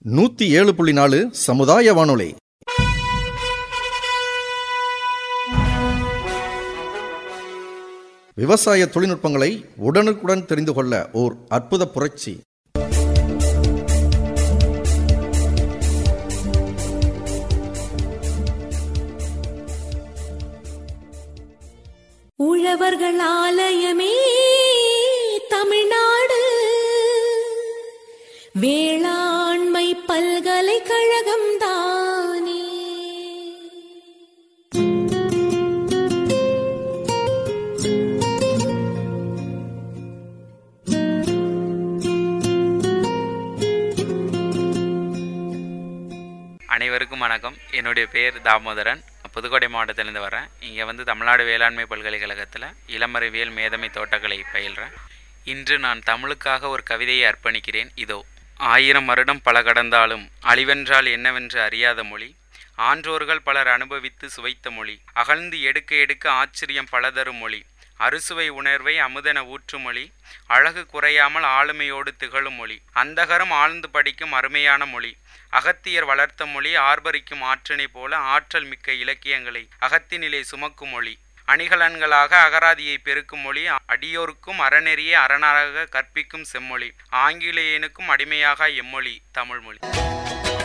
நூத்தி ஏழு புள்ளி நாலு சமுதாய வானொலி விவசாய தொழில்நுட்பங்களை உடனுக்குடன் தெரிந்து கொள்ள ஓர் அற்புத புரட்சி உழவர்கள் ஆலயமே தமிழ்நாடு வேளாண்மை பல்கலைக்கழகம் தானே அனைவருக்கும் வணக்கம் என்னுடைய பேர் தாமோதரன் புதுக்கோட்டை மாவட்டத்திலேருந்து வரேன் இங்கே வந்து தமிழ்நாடு வேளாண்மை பல்கலைக்கழகத்தில் இளமறிவியல் மேதமை தோட்டக்கலை பயில்றேன் இன்று நான் தமிழுக்காக ஒரு கவிதையை அர்ப்பணிக்கிறேன் இதோ ஆயிரம் வருடம் பல கடந்தாலும் அழிவென்றால் என்னவென்று அறியாத மொழி ஆன்றோர்கள் பலர் அனுபவித்து சுவைத்த மொழி அகழ்ந்து எடுக்க எடுக்க ஆச்சரியம் பலதரும் மொழி அறுசுவை உணர்வை அமுதென ஊற்றும் மொழி அழகு குறையாமல் ஆளுமையோடு திகழும் மொழி அந்தகரம் ஆழ்ந்து படிக்கும் அருமையான மொழி அகத்தியர் வளர்த்த மொழி ஆர்ப்பரிக்கும் ஆற்றினை போல ஆற்றல் மிக்க இலக்கியங்களை அகத்தினிலே சுமக்கும் மொழி அணிகலன்களாக அகராதியை பெருக்கும் மொழி அடியோருக்கும் அறநெறியை அரணராக கற்பிக்கும் செம்மொழி ஆங்கிலேயனுக்கும் அடிமையாக எம்மொழி தமிழ்மொழி